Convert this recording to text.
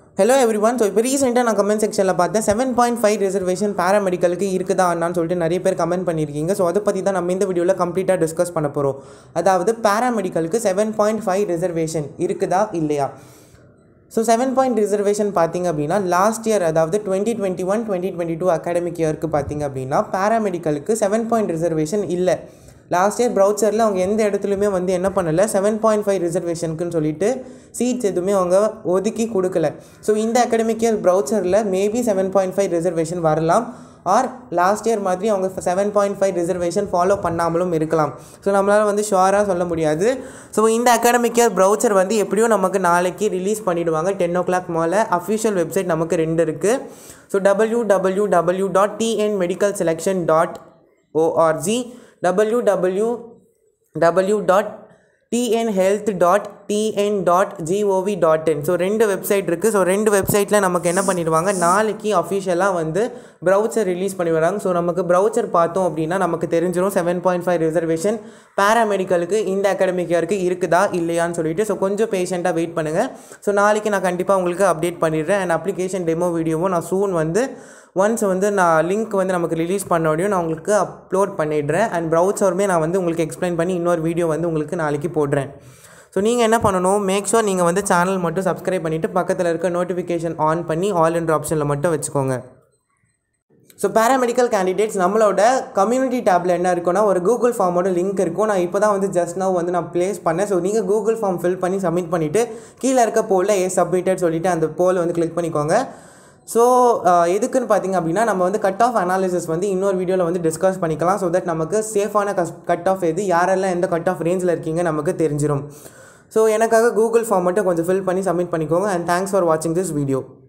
hello every one so இப்போ ரீசெண்டாக நான் கமெண்ட் செக்ஷனில் பார்த்தேன் செவன் பாயிண்ட் ஃபைவ் ரிசர்வேஷன் பேராமெடிக்கலுக்கு இருக்குதா அண்ணான்னு சொல்லிட்டு நிறைய பேர் கமெண்ட் பண்ணியிருக்கீங்க ஸோ அதை பற்றி தான் நம்ம இந்த வீடியோவில் கம்ப்ளீட்டாக டிஸ்கஸ் பண்ண போகிறோம் அதாவது பேராமெடிக்கலுக்கு செவன் பாயிண்ட் ஃபைவ் ரிசர்வேஷன் இருக்குதா இல்லையா ஸோ செவன் பாயிண்ட் ரிசர்வேஷன் பார்த்தீங்க அப்படின்னா லாஸ்ட் இயர் அதாவது twenty twenty one twenty twenty two academic இயருக்கு பார்த்தீங்க அப்படின்னா பேராமெடிக்கலுக்கு செவன் பாயிண்ட் ரிசர்வேஷன் இல்லை லாஸ்ட் இயர் ப்ரௌச்சரில் அவங்க எந்த இடத்துலையுமே வந்து என்ன பண்ணலை செவன் பாயிண்ட் ஃபைவ் ரிசர்வேஷனுக்குன்னு சொல்லிட்டு சீட்ஸ் எதுவுமே அவங்க ஒதுக்கி கொடுக்கல ஸோ இந்த அகாடமிக் இயர் ப்ரௌச்சரில் maybe seven point five reservation வரலாம் ஆர் லாஸ்ட் இயர் மாதிரி அவங்க seven point five reservation follow பண்ணாமலும் இருக்கலாம் ஸோ நம்மளால் வந்து ஷுவராக சொல்ல முடியாது ஸோ இந்த அகாடமிக் இயர் ப்ரௌச்சர் வந்து எப்படியோ நமக்கு நாளைக்கு ரிலீஸ் பண்ணிவிடுவாங்க டென் ஓ கிளாக் மேலே அஃபிஷியல் வெப்சைட் நமக்கு ரெண்டு இருக்குது so W W W dot TN medical selection dot ORG W W W dot TN health dot TN dot GOV dot in so ரெண்டு வெப்சைட் இருக்குது ஸோ ரெண்டு வெப்சைட்டில் நமக்கு என்ன பண்ணிடுவாங்க நாளைக்கு அஃபிஷியலாக வந்து ப்ரௌச்சர் ரிலீஸ் பண்ணி வராங்க ஸோ நமக்கு ப்ரௌச்சர் பார்த்தோம் அப்படின்னா நமக்கு தெரிஞ்சிடும் செவன் பாயிண்ட் ஃபைவ் ரிசர்வேஷன் பேராமெடிக்கலுக்கு இந்த அகாடமிக் இயருக்கு இருக்குதா இல்லையான்னு சொல்லிட்டு ஸோ கொஞ்சம் பேஷண்ட்டாக வெயிட் பண்ணுங்கள் ஸோ நாளைக்கு நான் கண்டிப்பாக உங்களுக்கு அப்டேட் பண்ணிடுறேன் அண்ட் அப்ளிகேஷன் டெமோ வீடியோவும் நான் சூன் வந்து ஒன்ஸ் வந்து நான் லிங்க் வந்து நமக்கு ரிலீஸ் பண்ண உடனே நான் உங்களுக்கு அப்லோட் பண்ணிடுறேன் அண்ட் ப்ரௌச்சருமே நான் வந்து உங்களுக்கு எக்ஸ்பிளைன் பண்ணி இன்னொரு வீடியோ வந்து உங்களுக்கு நாளைக்கு போடுறேன் ஸோ நீங்கள் என்ன பண்ணணும் மேக் ஷூர் நீங்கள் வந்து சேனல் மட்டும் சப்ஸ்கிரைப் பண்ணிவிட்டு பக்கத்தில் இருக்க நோட்டிஃபிகேஷன் ஆன் பண்ணி ஆல் என்ற ஆப்ஷனில் மட்டும் வச்சுக்கோங்க ஸோ பேராமெடிக்கல் கேண்டிடேட்ஸ் நம்மளோட கம்யூனிட்டி டேப்பில் என்ன இருக்குன்னா ஒரு கூகுள் ஃபார்மோட லிங்க் இருக்கும் நான் இப்போ தான் வந்து ஜஸ்ட் நவ் வந்து நான் ப்ளேஸ் பண்ணேன் ஸோ நீங்கள் கூகுள் ஃபார்ம் ஃபில் பண்ணி சப்மிட் பண்ணிவிட்டு கீழே இருக்க போலில் ஏ சப்மிட்டட் சொல்லிவிட்டு அந்த போல் வந்து கிளிக் பண்ணிக்கோங்க ஸோ எதுக்குன்னு பார்த்தீங்க அப்படின்னா நம்ம வந்து கட் ஆஃப் அனாலிசிஸ் வந்து இன்னொரு வீடியோவில் வந்து டிஸ்கஸ் பண்ணிக்கலாம் ஸோ தட் நமக்கு சேஃபான கஸ் கட் ஆஃப் எது யாரெல்லாம் எந்த கட் ஆஃப் ரேஞ்சில் இருக்கீங்க நமக்கு தெரிஞ்சிடும் ஸோ எனக்காக கூகுள் ஃபார்ம் மட்டும் கொஞ்சம் ஃபில் பண்ணி சப்மிட் பண்ணிக்கோங்க அண்ட் தேங்க்ஸ் ஃபார் வாட்சிங் திஸ் வீடியோ